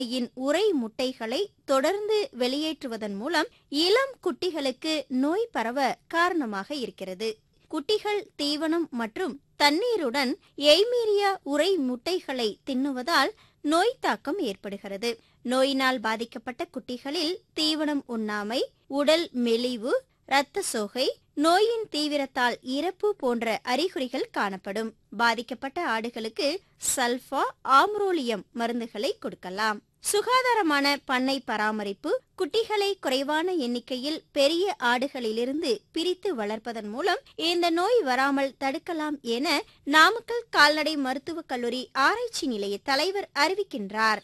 யின் உறை முட்டைகளை தொடர்ந்து வெளியேற்றுவதன் மூலம் இளம் குட்டிகளுக்கு நோய் பரவ காரணமாக இருக்கிறது குட்டிகள் தீவனம் மற்றும் தண்ணீருடன் எய்மீரியா உறை முட்டைகளை தின்னுவதால் நோய் தாக்கம் ஏற்படுகிறது நோயினால் பாதிக்கப்பட்ட குட்டிகளில் தீவனம் உண்ணாமை உடல் மெலிவு இரத்த சோகை நோயின் தீவிரத்தால் இறப்பு போன்ற அறிகுறிகள் காணப்படும் பாதிக்கப்பட்ட ஆடுகளுக்கு சல்பா ஆம்ரோலியம் மருந்துகளை கொடுக்கலாம் சுகாதாரமான பண்ணை பராமரிப்பு குட்டிகளை குறைவான எண்ணிக்கையில் பெரிய ஆடுகளிலிருந்து பிரித்து வளர்ப்பதன் மூலம் இந்த நோய் வராமல் தடுக்கலாம் என நாமக்கல் கால்நடை மருத்துவக் கல்லூரி ஆராய்ச்சி நிலைய தலைவர் அறிவிக்கின்றார்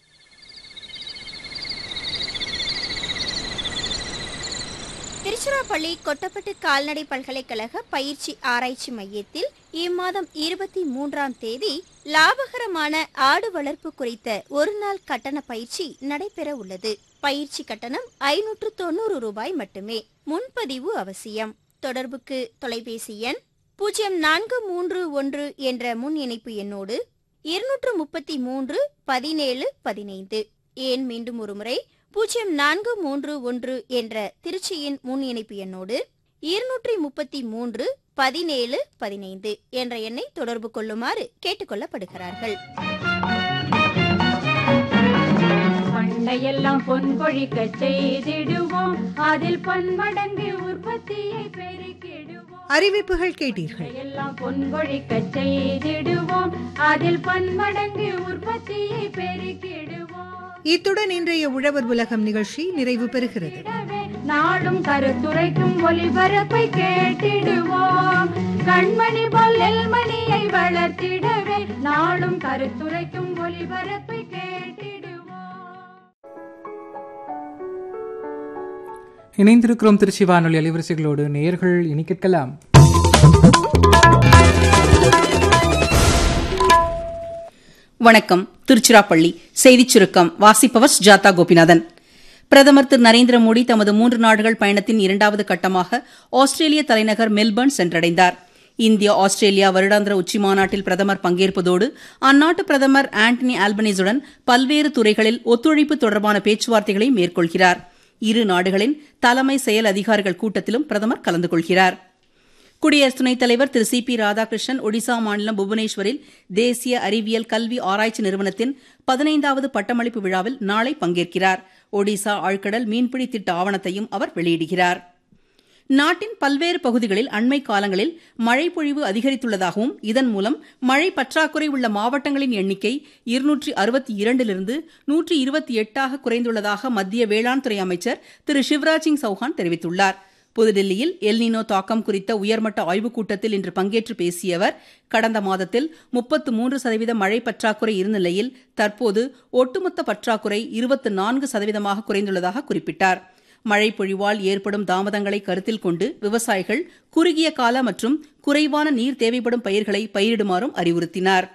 திருச்சிராப்பள்ளி கொட்டப்பட்டு கால்நடை பல்கலைக்கழக பயிற்சி ஆராய்ச்சி மையத்தில் இம்மாதம் இருபத்தி மூன்றாம் தேதி லாபகரமான ஆடு வளர்ப்பு குறித்த ஒரு நாள் கட்டண பயிற்சி நடைபெற உள்ளது பயிற்சி கட்டணம் ஐநூற்று தொண்ணூறு ரூபாய் மட்டுமே முன்பதிவு அவசியம் தொடர்புக்கு தொலைபேசி எண் பூஜ்ஜியம் நான்கு மூன்று ஒன்று என்ற முன் இணைப்பு எண்ணோடு இருநூற்று முப்பத்தி மூன்று பதினேழு பதினைந்து ஏன் மீண்டும் ஒருமுறை பூஜ்ஜியம் நான்கு மூன்று ஒன்று என்ற திருச்சியின் முன் இணைப்பு எண்ணோடு இருநூற்றி முப்பத்தி மூன்று பதினேழு பதினைந்து என்ற எண்ணை தொடர்பு கொள்ளுமாறு கேட்டுக்கொள்ளப்படுகிறார்கள் பண்டையெல்லாம் பொன் கொழிக்க செய்திடுவோம் அதில் பன்மடங்கு உற்பத்தியை பெருக்கிடுவோம் அறிவிப்புகள் கேட்டீர்கள் எல்லாம் பொன் கொழிக்க செய்திடுவோம் அதில் பன்மடங்கு உற்பத்தியை பெருக்கிடுவோம் இத்துடன் இன்றைய உழவர் உலகம் நிகழ்ச்சி நிறைவு பெறுகிறது இடவே நாடும் கருத்துரைக்கும் ஒளிபரப்பை கேட்டிடுவோம் கண்மணி போல் நெல்மணியை வளர்த்திடவே நாடும் கருத்துரைக்கும் ஒளிபரப்பை கேட்டிடுவோம் இணைந்திருக்கிறோம் திருச்சி வானொலி அலைவரிசைகளோடு நேயர்கள் இனி கேட்கலாம் வணக்கம் திருச்சிராப்பள்ளி செய்திச் சுருக்கம் வாசிப்பவர் ஜாதா கோபிநாதன் பிரதமர் திரு நரேந்திர மோடி தமது மூன்று நாடுகள் பயணத்தின் இரண்டாவது கட்டமாக ஆஸ்திரேலிய தலைநகர் மெல்பர்ன் சென்றடைந்தார் இந்தியா ஆஸ்திரேலியா வருடாந்திர உச்சிமாநாட்டில் பிரதமர் பங்கேற்பதோடு அந்நாட்டு பிரதமர் ஆண்டனி ஆல்பனீஸுடன் பல்வேறு துறைகளில் ஒத்துழைப்பு தொடர்பான பேச்சுவார்த்தைகளை மேற்கொள்கிறார் இரு நாடுகளின் தலைமை செயல் அதிகாரிகள் கூட்டத்திலும் பிரதமர் கலந்து கொள்கிறார் குடியரசு துணைத் தலைவர் திரு சி பி ராதாகிருஷ்ணன் ஒடிசா மாநிலம் புவனேஸ்வரில் தேசிய அறிவியல் கல்வி ஆராய்ச்சி நிறுவனத்தின் பதினைந்தாவது பட்டமளிப்பு விழாவில் நாளை பங்கேற்கிறார் ஒடிசா ஆழ்கடல் மீன்பிடி திட்ட ஆவணத்தையும் அவர் வெளியிடுகிறார் நாட்டின் பல்வேறு பகுதிகளில் அண்மை காலங்களில் மழை பொழிவு அதிகரித்துள்ளதாகவும் இதன் மூலம் மழை பற்றாக்குறை உள்ள மாவட்டங்களின் எண்ணிக்கை இருநூற்றி அறுபத்தி இரண்டிலிருந்து நூற்றி இருபத்தி எட்டாக குறைந்துள்ளதாக மத்திய வேளாண் துறை அமைச்சர் திரு சிவராஜ் சிங் சௌஹான் தெரிவித்துள்ளார் புதுடில்லியில் எல்னினோ தாக்கம் குறித்த உயர்மட்ட ஆய்வுக் கூட்டத்தில் இன்று பங்கேற்று பேசிய அவர் கடந்த மாதத்தில் முப்பத்து மூன்று சதவீத மழை பற்றாக்குறை இருந்த நிலையில் தற்போது ஒட்டுமொத்த பற்றாக்குறை இருபத்து நான்கு சதவீதமாக குறைந்துள்ளதாக குறிப்பிட்டார் மழை பொழிவால் ஏற்படும் தாமதங்களை கருத்தில் கொண்டு விவசாயிகள் குறுகிய கால மற்றும் குறைவான நீர் தேவைப்படும் பயிர்களை பயிரிடுமாறும் அறிவுறுத்தினார்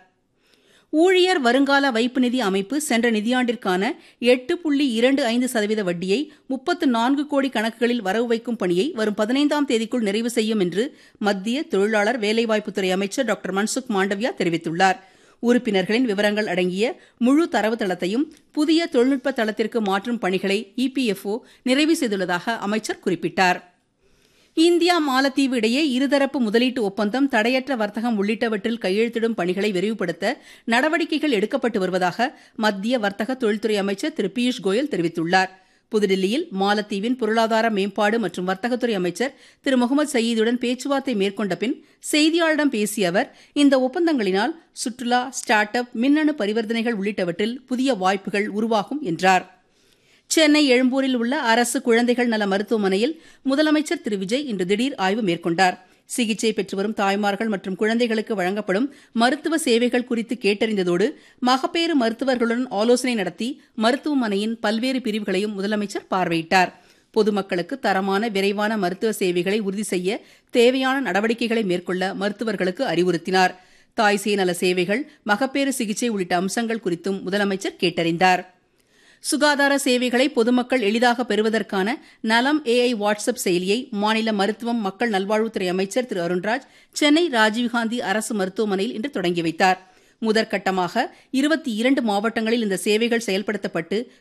ஊழியர் வருங்கால வைப்பு நிதி அமைப்பு சென்ற நிதியாண்டிற்கான எட்டு புள்ளி இரண்டு ஐந்து சதவீத வட்டியை முப்பத்து நான்கு கோடி கணக்குகளில் வரவு வைக்கும் பணியை வரும் பதினைந்தாம் தேதிக்குள் நிறைவு செய்யும் என்று மத்திய தொழிலாளர் வேலைவாய்ப்புத்துறை அமைச்சர் டாக்டர் மன்சுக் மாண்டவியா தெரிவித்துள்ளார் உறுப்பினர்களின் விவரங்கள் அடங்கிய முழு தரவுத்தளத்தையும் புதிய தொழில்நுட்ப தளத்திற்கு மாற்றும் பணிகளை இபிஎஃப்ஓ நிறைவு செய்துள்ளதாக அமைச்சர் குறிப்பிட்டார் இந்தியா மாலத்தீவு இடையே இருதரப்பு முதலீட்டு ஒப்பந்தம் தடையற்ற வர்த்தகம் உள்ளிட்டவற்றில் கையெழுத்திடும் பணிகளை விரிவுபடுத்த நடவடிக்கைகள் எடுக்கப்பட்டு வருவதாக மத்திய வர்த்தக தொழில்துறை அமைச்சர் திரு பியூஷ் கோயல் தெரிவித்துள்ளார் புதுடில்லியில் மாலத்தீவின் பொருளாதார மேம்பாடு மற்றும் வர்த்தகத்துறை அமைச்சர் திரு முகமது சயீதுடன் பேச்சுவார்த்தை மேற்கொண்ட பின் செய்தியாளரிடம் பேசிய அவர் இந்த ஒப்பந்தங்களினால் சுற்றுலா ஸ்டார்ட் அப் மின்னணு பரிவர்த்தனைகள் உள்ளிட்டவற்றில் புதிய வாய்ப்புகள் உருவாகும் என்றார் சென்னை எழும்பூரில் உள்ள அரசு குழந்தைகள் நல மருத்துவமனையில் முதலமைச்சர் திரு விஜய் இன்று திடீர் ஆய்வு மேற்கொண்டார் சிகிச்சை பெற்று வரும் தாய்மார்கள் மற்றும் குழந்தைகளுக்கு வழங்கப்படும் மருத்துவ சேவைகள் குறித்து கேட்டறிந்ததோடு மகப்பேறு மருத்துவர்களுடன் ஆலோசனை நடத்தி மருத்துவமனையின் பல்வேறு பிரிவுகளையும் முதலமைச்சர் பார்வையிட்டார் பொதுமக்களுக்கு தரமான விரைவான மருத்துவ சேவைகளை உறுதி செய்ய தேவையான நடவடிக்கைகளை மேற்கொள்ள மருத்துவர்களுக்கு அறிவுறுத்தினார் தாய் சேய் நல சேவைகள் மகப்பேறு சிகிச்சை உள்ளிட்ட அம்சங்கள் குறித்தும் முதலமைச்சர் கேட்டறிந்தார் சுகாதார சேவைகளை பொதுமக்கள் எளிதாக பெறுவதற்கான நலம் ஏஐ வாட்ஸ்அப் செயலியை மாநில மருத்துவம் மக்கள் நல்வாழ்வுத்துறை அமைச்சர் திரு அருண்ராஜ் சென்னை ராஜீவ்காந்தி அரசு மருத்துவமனையில் இன்று தொடங்கி வைத்தார் முதற்கட்டமாக இருபத்தி இரண்டு மாவட்டங்களில் இந்த சேவைகள் செயல்படுத்தப்பட்டு